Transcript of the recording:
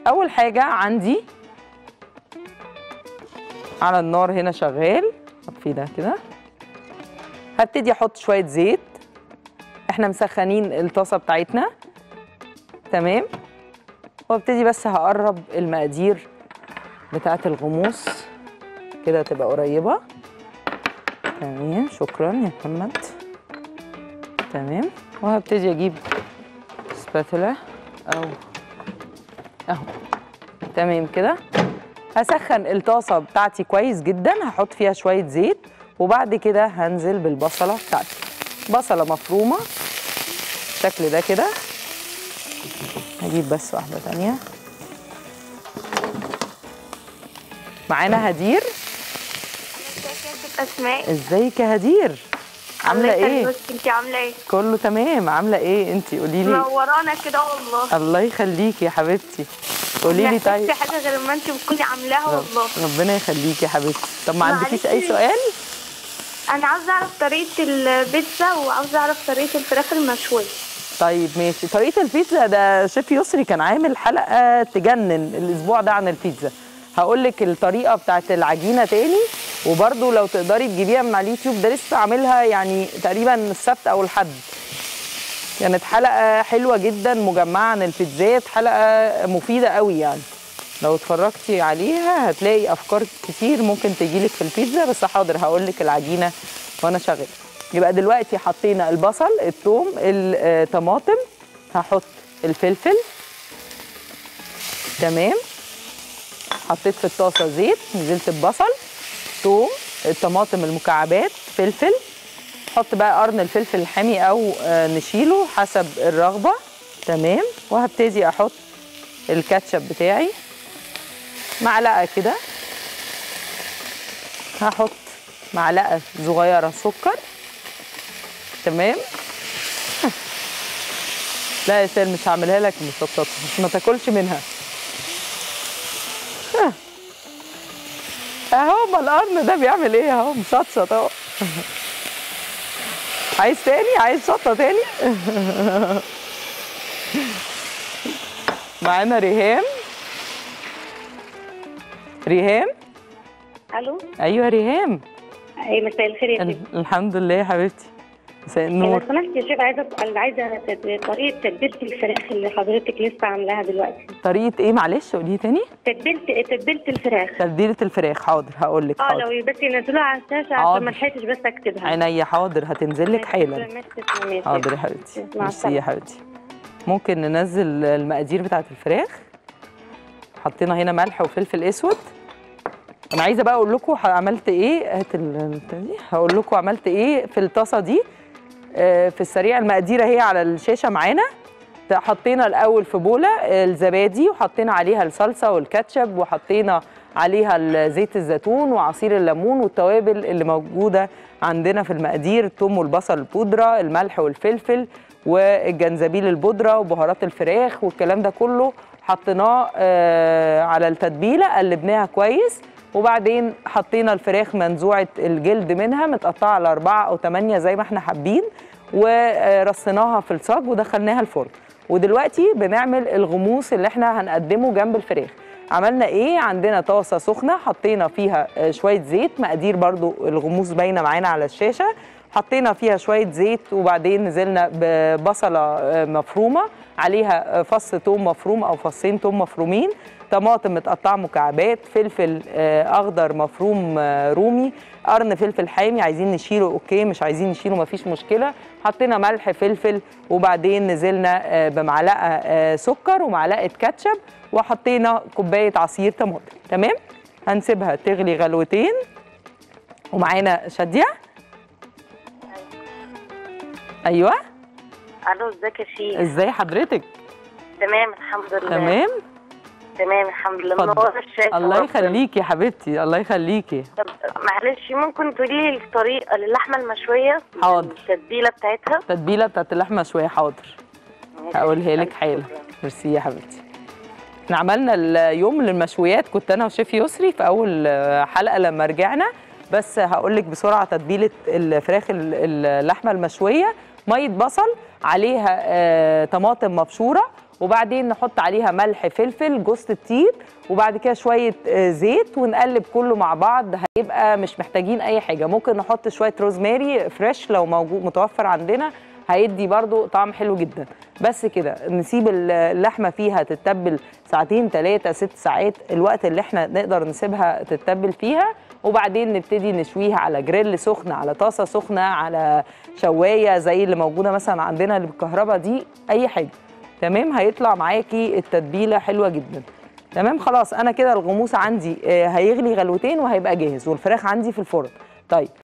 اول حاجه عندي على النار هنا شغال اطفي ده كده هبتدي احط شويه زيت احنا مسخنين الطاسه بتاعتنا تمام وابتدي بس هقرب المقادير بتاعه الغموس كده تبقى قريبه تمام شكرا يا محمد تمام وهبتدي اجيب سباتولا او اهو تمام كده هسخن الطاسه بتاعتي كويس جدا هحط فيها شويه زيت وبعد كده هنزل بالبصله بتاعتي بصله مفرومه بالشكل ده كده هجيب بس واحده تانية معانا هدير اسماء ازيك يا هدير عامله ايه انت عامله ايه كله تمام عامله ايه انت قولي لي منورانا كده والله الله يخليكي يا حبيبتي قولي لي طيب في حاجه غير ما انت بتكوني عاملاها والله ربنا يخليكي يا حبيبتي طب ما عندكيش اي معلش. سؤال انا عاوزه اعرف طريقه البيتزا وعاوزه اعرف طريقه الفراخ المشويه طيب ماشي طريقه البيتزا ده شيف يسري كان عامل حلقه تجنن الاسبوع ده عن البيتزا هقول لك الطريقه بتاعت العجينه تاني وبرده لو تقدري تجيبيها من على اليوتيوب ده لسه عاملها يعني تقريبا السبت او الحد كانت حلقه حلوه جدا مجمعه عن البيتزات حلقه مفيده قوي يعني لو اتفرجتي عليها هتلاقي افكار كتير ممكن تجيلك في البيتزا بس حاضر هقول لك العجينه وانا شغاله يبقى دلوقتي حطينا البصل الثوم الطماطم هحط الفلفل تمام حطيت في الطاسه زيت نزلت ببصل ثوم الطماطم المكعبات فلفل حط بقى قرن الفلفل الحامي او آه، نشيله حسب الرغبه تمام وهبتدي احط الكاتشب بتاعي معلقه كده هحط معلقه صغيره سكر تمام لا يا سيل مش هعملها لك مشططه ما تاكلش منها اهو ما القرن ده بيعمل ايه اهو مشطشط اهو عايز تاني عايز شطه تاني معانا ريهام ريهام الو ايوه ريهام اي مساء الخير يا شيخ ال- الحمد لله يا حبيبتي مساء لو النور سمحت يا شيخ عايزه اسال عايزه تد- طريقه تتبيله الفراخ اللي حضرتك لسه عاملاها دلوقتي طريقه ايه معلش قولي تاني تتبيله تتبيله الفراخ تتبيله الفراخ حاضر هقول لك اه حاضر لو بس ينزلوها على الشاشه حاضر. عشان ما لحقتش بس اكتبها عينيا حاضر هتنزل لك حالا ماشي، تسلمي يا شيخ. حاضر يا حبيبتي مع ميرسي السلامة. يا حبيبتي ممكن ننزل المقادير بتاعت الفراخ حطينا هنا ملح وفلفل اسود انا عايزه بقى اقول لكم عملت ايه هات ال- البتاع دي هقول لكم عملت ايه في الطاسه دي آه، في السريع المقادير اهي على الشاشه معانا حطينا الاول في بوله الزبادي وحطينا عليها الصلصه والكاتشب وحطينا عليها ال- زيت الزيتون وعصير الليمون والتوابل اللي موجوده عندنا في المقادير الثوم والبصل البودره الملح والفلفل والجنزبيل البودره وبهارات الفراخ والكلام ده كله حطيناه آه، على التتبيله قلبناها كويس وبعدين حطينا الفراخ منزوعه الجلد منها متقطعه على اربعه او ثمانيه زي ما احنا حابين ورصيناها في الصاج ودخلناها الفرن ودلوقتي بنعمل الغموس اللي احنا هنقدمه جنب الفراخ عملنا ايه عندنا طاسه سخنه حطينا فيها آه، شويه زيت مقادير برضو الغموس باينه معانا على الشاشه حطينا فيها شويه زيت وبعدين نزلنا ببصله آه، مفرومه عليها آه، فص توم مفروم او فصين توم مفرومين طماطم متقطعه مكعبات فلفل آه، اخضر مفروم آه، رومي قرن فلفل حامي عايزين نشيله اوكي مش عايزين نشيله مفيش مشكله حطينا ملح فلفل وبعدين نزلنا آه، بمعلقه آه، سكر ومعلقه كاتشب وحطينا كوبايه عصير طماطم تمام هنسيبها تغلي غلوتين ومعانا شاديه ايوه الو ازيك يا شيخ ازاي حضرتك تمام الحمد لله تمام تمام الحمد لله اتفضل. منوره الشاشه الله والله. يخليكي يا حبيبتي الله يخليكي طب معلش ممكن تقولي لي الطريقه للحمه المشويه حاضر. التتبيله بتاعتها التتبيله بتاعت اللحمه شويه حاضر هقولها لك ألف حالا شكر. ميرسي يا حبيبتي احنا عملنا اليوم للمشويات كنت انا وشيف يسري في اول حلقه لما رجعنا بس هقول لك بسرعه تتبيله الفراخ ال- اللحمه المشويه ميه بصل عليها آه، طماطم مبشوره وبعدين نحط عليها ملح فلفل جوز الطيب وبعد كده شويه آه، زيت ونقلب كله مع بعض هيبقى مش محتاجين اي حاجه ممكن نحط شويه روزماري فريش لو موجود متوفر عندنا هيدي برضو طعم حلو جدا بس كده نسيب اللحمه فيها تتبل ساعتين ثلاثه ست ساعات الوقت اللي احنا نقدر نسيبها تتبل فيها وبعدين نبتدي نشويها على جريل سخن على طاسه سخنه على شوايه زي اللي موجوده مثلا عندنا اللي بالكهرباء دي اي حاجه تمام هيطلع معاكي التتبيله حلوه جدا تمام خلاص انا كده الغموس عندي آه، هيغلي غلوتين وهيبقى جاهز والفراخ عندي في الفرن طيب